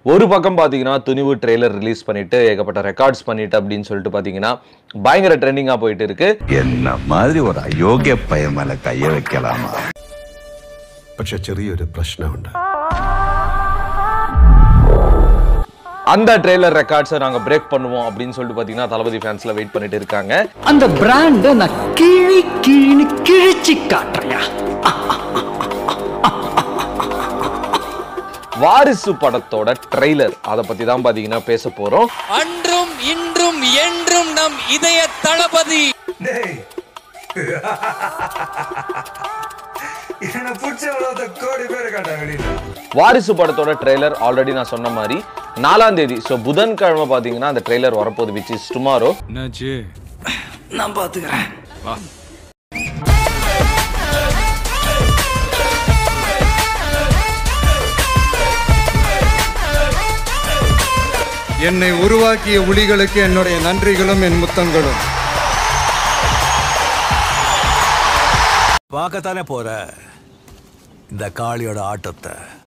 ஒரு பக்கம் பார்த்தீங்கன்னா துணிவு ட்ரெய்லர் ரிலீஸ் பண்ணிட்டு ஏகப்பட்ட ரெக்கார்ட்ஸ் பண்ணிட்டு அப்படின்னு சொல்லிட்டு பார்த்தீங்கன்னா பயங்கர ட்ரெண்டிங்காக போயிட்டு இருக்கு என்ன மாதிரி ஒரு அயோக்கிய பையன் மேல கைய வைக்கலாமா പക്ഷെ ചെറിയൊരു പ്രശ്നമുണ്ട് அந்த ட்ரெய்லர் ரெக்கார்ட்ஸை நாங்கள் பிரேக் பண்ணுவோம் அப்படின்னு சொல்லிட்டு பார்த்தீங்கன்னா தளபதி ஃபேன்ஸ்ல வெயிட் பண்ணிட்டு இருக்காங்க அந்த பிராண்ட நான் கிழி கிழின்னு கிழிச்சு காட்டுறியா வாரிசு படத்தோட ட்ரெய்லர் அதை பத்தி தான் பார்த்தீங்கன்னா பேச போறோம் அன்றும் இன்றும் என்றும் நம் இதய தளபதி வாரிசு படத்தோட ட்ரெய்லர் ஆல்ரெடி நான் சொன்ன மாதிரி நாலாம் தேதி ஸோ புதன்கிழமை பார்த்தீங்கன்னா அந்த ட்ரெய்லர் வரப்போகுது விச் இஸ் டுமாரோ என்னாச்சு நான் பாத்துக்கிறேன் என்னை உருவாக்கிய உளிகளுக்கு என்னுடைய நன்றிகளும் என் முத்தங்களும் பார்க்கத்தானே போற இந்த காளியோட ஆட்டத்தை